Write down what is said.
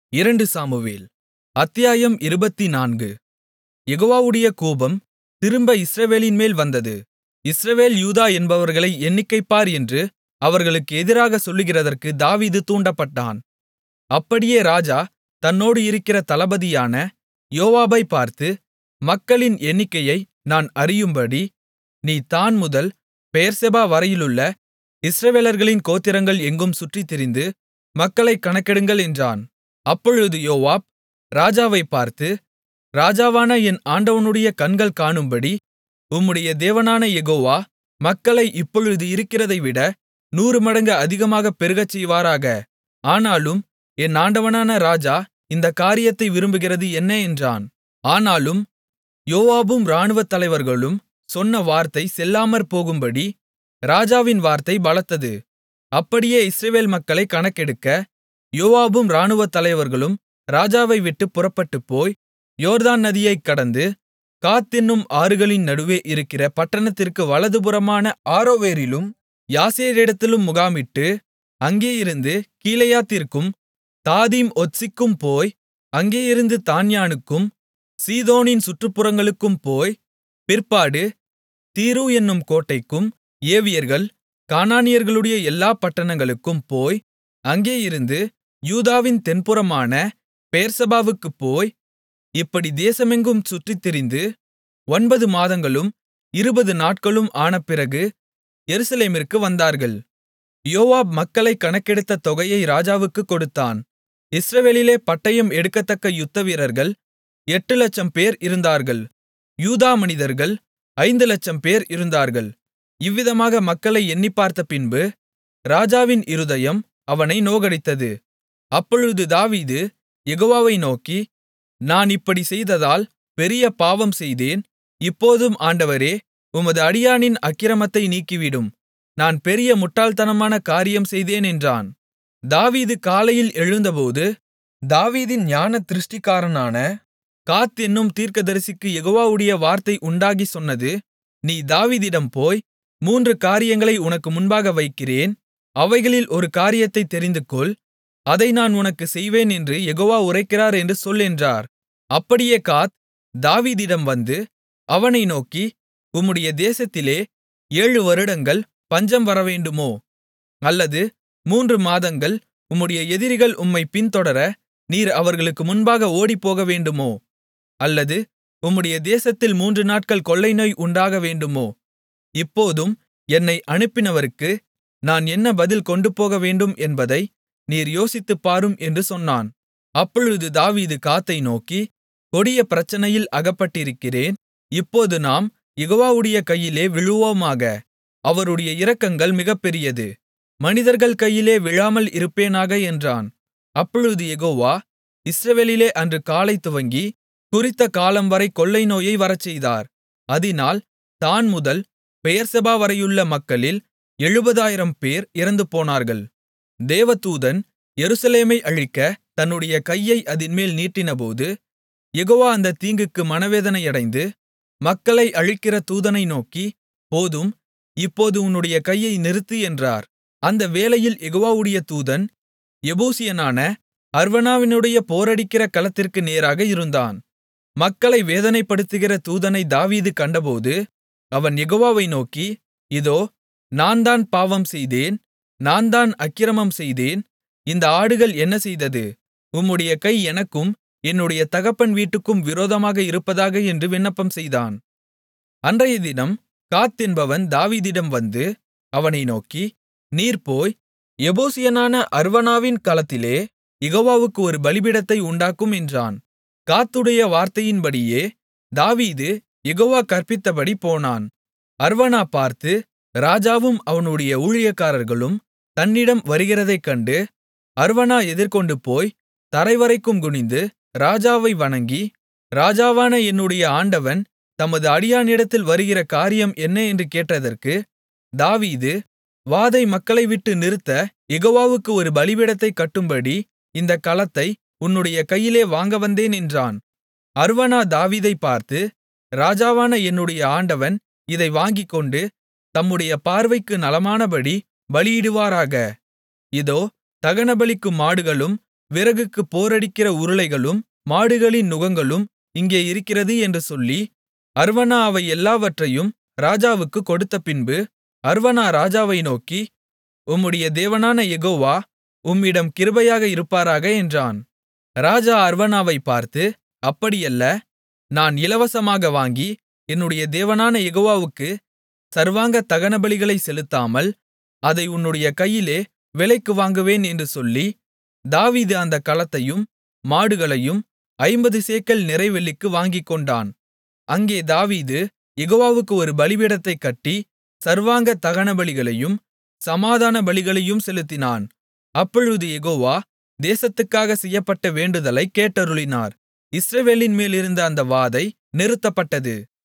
இரண்டு சாமுவேல் அத்தியாயம் இருபத்துநான்கு யெகோவாவுடைய கோபம் திரும்ப இஸ்ரவேலின்மேல் வந்தது இஸ்ரவேல் யூதா என்பவர்களை எண்ணிக்கைபார் என்று அவர்களுக்கு எதிராகச் சொல்லுகிறதற்கு தாவீது தூண்டப்பட்டான் அப்படியே ராஜா தன்னோடு இருக்கிற தளபதியான யோவாபைப் பார்த்து மக்களின் எண்ணிக்கையை நான் அறியும்படி நீ தாண் முதல் பெயெர்செபா வரையிலுள்ள இஸ்ரவேலர்களின் கோத்திரங்கள் எங்கும் சுற்றித்திரிந்து மக்களைக் கணக்கெடுங்கள் என்றான் அப்பொழுது யோவாப் ராஜாவைப் பார்த்து ராஜாவான என் ஆண்டவனுடைய கண்கள் காணும்படி உம்முடைய தேவனான யெகோவா மக்களை இப்பொழுது இருக்கிறதைவிட நூறுமடங்கு அதிகமாகப் பெருகச்செய்வாராக ஆனாலும் என் ஆண்டவனான ராஜா இந்தக் காரியத்தை விரும்புகிறது என்ன என்றான் ஆனாலும் யோவாபும் இராணுவத் தலைவர்களும் சொன்ன வார்த்தை செல்லாமற்போகும்படி ராஜாவின் வார்த்தை பலத்தது அப்படியே இஸ்ரவேல் மக்களைக் கணக்கெடுக்க யோவாபும் இராணுவத் தலைவர்களும் ராஜாவை விட்டுப் புறப்பட்டுப்போய் யோர்தான் நதியைக் கடந்து காத் என்னும் ஆறுகளின் நடுவே இருக்கிற பட்டணத்திற்கு வலதுபுறமான ஆரோவேரிலும் யாசேரிடத்திலும் முகாமிட்டு அங்கேயிருந்து கீலேயாத்திற்கும் தாதீம் ஒத்சிக்கும் போய் அங்கேயிருந்து தாண்யானுக்கும் சீதோனின் சுற்றுப்புறங்களுக்கும் போய் பிற்பாடு தீரு என்னும் கோட்டைக்கும் ஏவியர்கள் கானானியர்களுடைய எல்லாப் பட்டணங்களுக்கும் போய் அங்கேயிருந்து யூதாவின் தென்புறமான பெயெர்செபாவுக்குப் போய் இப்படி தேசமெங்கும் சுற்றித்திரிந்து ஒன்பது மாதங்களும் இருபது நாட்களும் ஆனபிறகு எருசலேமிற்கு வந்தார்கள் யோவாப் மக்களைக் கணக்கெடுத்த தொகையை ராஜாவுக்குக் கொடுத்தான் இஸ்ரவேலிலே பட்டயம் எடுக்கத்தக்க யுத்தவீரர்கள் எட்டு லட்சம் பேர் இருந்தார்கள் யூதா மனிதர்கள் ஐந்து லட்சம் பேர் இருந்தார்கள் இவ்விதமாக மக்களை எண்ணிப்பார்த்த பின்பு ராஜாவின் இருதயம் அவனை நோகடித்தது அப்பொழுது தாவீது யெகோவாவை நோக்கி நான் இப்படி செய்ததால் பெரிய பாவம் செய்தேன் இப்போதும் ஆண்டவரே உமது அடியானின் அக்கிரமத்தை நீக்கிவிடும் நான் பெரிய முட்டாள்தனமான காரியம் செய்தேன் என்றான் தாவீது காலையில் எழுந்தபோது தாவீதின் ஞான திருஷ்டிக்காரனான காத் என்னும் தீர்க்கதரிசிக்கு யெகோவாவுடைய வார்த்தை உண்டாகிச் சொன்னது நீ தாவீதிடம் போய் மூன்று காரியங்களை உனக்கு முன்பாக வைக்கிறேன் அவைகளில் ஒரு காரியத்தைத் தெரிந்துகொள் அதை நான் உனக்குச் செய்வேன் என்று யெகோவா உரைக்கிறார் என்று சொல் என்றார் அப்படியே காத் தாவீதிடம் வந்து அவனை நோக்கி உம்முடைய தேசத்திலே ஏழு வருடங்கள் பஞ்சம் வரவேண்டுமோ அல்லது மூன்று மாதங்கள் உம்முடைய எதிரிகள் உம்மைப் பின்தொடர நீர் அவர்களுக்கு முன்பாக ஓடிப்போகவேண்டுமோ அல்லது உம்முடைய தேசத்தில் மூன்று நாட்கள் கொள்ளைநோய் உண்டாகவேண்டுமோ இப்போதும் என்னை அனுப்பினவருக்கு நான் என்ன பதில் கொண்டுபோகவேண்டும் என்பதை நீர் யோசித்துப் பாரும் என்று சொன்னான் அப்பொழுது தாவீது காத்தை நோக்கி கொடிய பிரச்சனையில் அகப்பட்டிருக்கிறேன் இப்போது நாம் யெகோவாவுடைய கையிலே விழுவோமாக அவருடைய இரக்கங்கள் மிகப்பெரியது மனிதர்கள் கையிலே விழாமல் இருப்பேனாக என்றான் அப்பொழுது யெகோவா இஸ்ரவேலிலே அன்று காலை துவங்கி குறித்த காலம்வரை கொள்ளை நோயை வரச்செய்தார் அதினால் தாண் முதல் பெயெர்செபா வரையுள்ள மக்களில் எழுபதாயிரம் பேர் இறந்துபோனார்கள் தேவதூதன் எருசலேமை அழிக்க தன்னுடைய கையை அதின்மேல் நீட்டினபோது யெகோவா அந்த தீங்குக்கு மனவேதனையடைந்து மக்களை அழிக்கிற தூதனை நோக்கி போதும் இப்போது உன்னுடைய கையை நிறுத்து என்றார் அந்த வேளையில் யெகோவாவுடைய தூதன் எபூசியனான அர்வனாவினுடைய போரடிக்கிற களத்திற்கு நேராக இருந்தான் மக்களை வேதனைப்படுத்துகிற தூதனை தாவீது கண்டபோது அவன் யெகோவாவை நோக்கி இதோ நான் தான் பாவம் செய்தேன் நான் தான் அக்கிரமம் செய்தேன் இந்த ஆடுகள் என்ன செய்தது உம்முடைய கை எனக்கும் என்னுடைய தகப்பன் வீட்டுக்கும் விரோதமாக இருப்பதாக என்று விண்ணப்பம் செய்தான் அன்றைய தினம் காத் என்பவன் தாவீதிடம் வந்து அவனை நோக்கி நீர் போய் எபூசியனான அர்வனாவின் களத்திலே யெகோவாவுக்கு ஒரு பலிபீடத்தை உண்டாக்கும் என்றான் காத்துடைய வார்த்தையின்படியே தாவீது யெகோவா கற்பித்தபடி போனான் அர்வனா பார்த்து ராஜாவும் அவனுடைய ஊழியக்காரர்களும் தன்னிடம் வருகிறதைக் கண்டு அர்வனா எதிர்கொண்டு போய் தரைவரைக்கும் குனிந்து ராஜாவை வணங்கி ராஜாவான என்னுடைய ஆண்டவன் தமது அடியானிடத்தில் வருகிற காரியம் என்ன என்று கேட்டதற்கு தாவீது வாதை மக்களை விட்டு நிறுத்த யெகோவாவுக்கு ஒரு பலிபீடத்தைக் கட்டும்படி இந்தக் களத்தை உன்னுடைய கையிலே வாங்கவந்தேன் என்றான் அர்வனா தாவீதைப் பார்த்து ராஜாவான என்னுடைய ஆண்டவன் இதை வாங்கிக்கொண்டு தம்முடைய பார்வைக்கு நலமானபடி பலியிடுவாராக இதோ தகனபலிக்கு மாடுகளும் விறகுக்குப் போரடிக்கிற உருளைகளும் மாடுகளின் நுகங்களும் இங்கே இருக்கிறது என்று சொல்லி அர்வனா அவை எல்லாவற்றையும் ராஜாவுக்குக் கொடுத்தபின்பு அர்வனா ராஜாவை நோக்கி உம்முடைய தேவனான யெகோவா உம்மிடம் கிருபையாக இருப்பாராக என்றான் ராஜா அர்வனாவைப் பார்த்து அப்படியல்ல நான் இலவசமாக வாங்கி என்னுடைய தேவனான யெகோவாவுக்குச் சர்வாங்க தகனபலிகளைச் செலுத்தாமல் அதை உன்னுடைய கையிலே விலைக்கு வாங்குவேன் என்று சொல்லி தாவீது அந்தக் களத்தையும் மாடுகளையும் ஐம்பது சேக்கல் நிறைவெள்ளிக்கு வாங்கிக்கொண்டான் அங்கே தாவீது யெகோவாவுக்கு ஒரு பலிபீடத்தைக் கட்டி சர்வாங்க தகனபலிகளையும் சமாதான பலிகளையும் செலுத்தினான் அப்பொழுது யெகோவா தேசத்துக்காக செய்யப்பட்ட வேண்டுதலைக் கேட்டருளினார் இஸ்ரவேலின் மேலிருந்த அந்த வாதை நிறுத்தப்பட்டது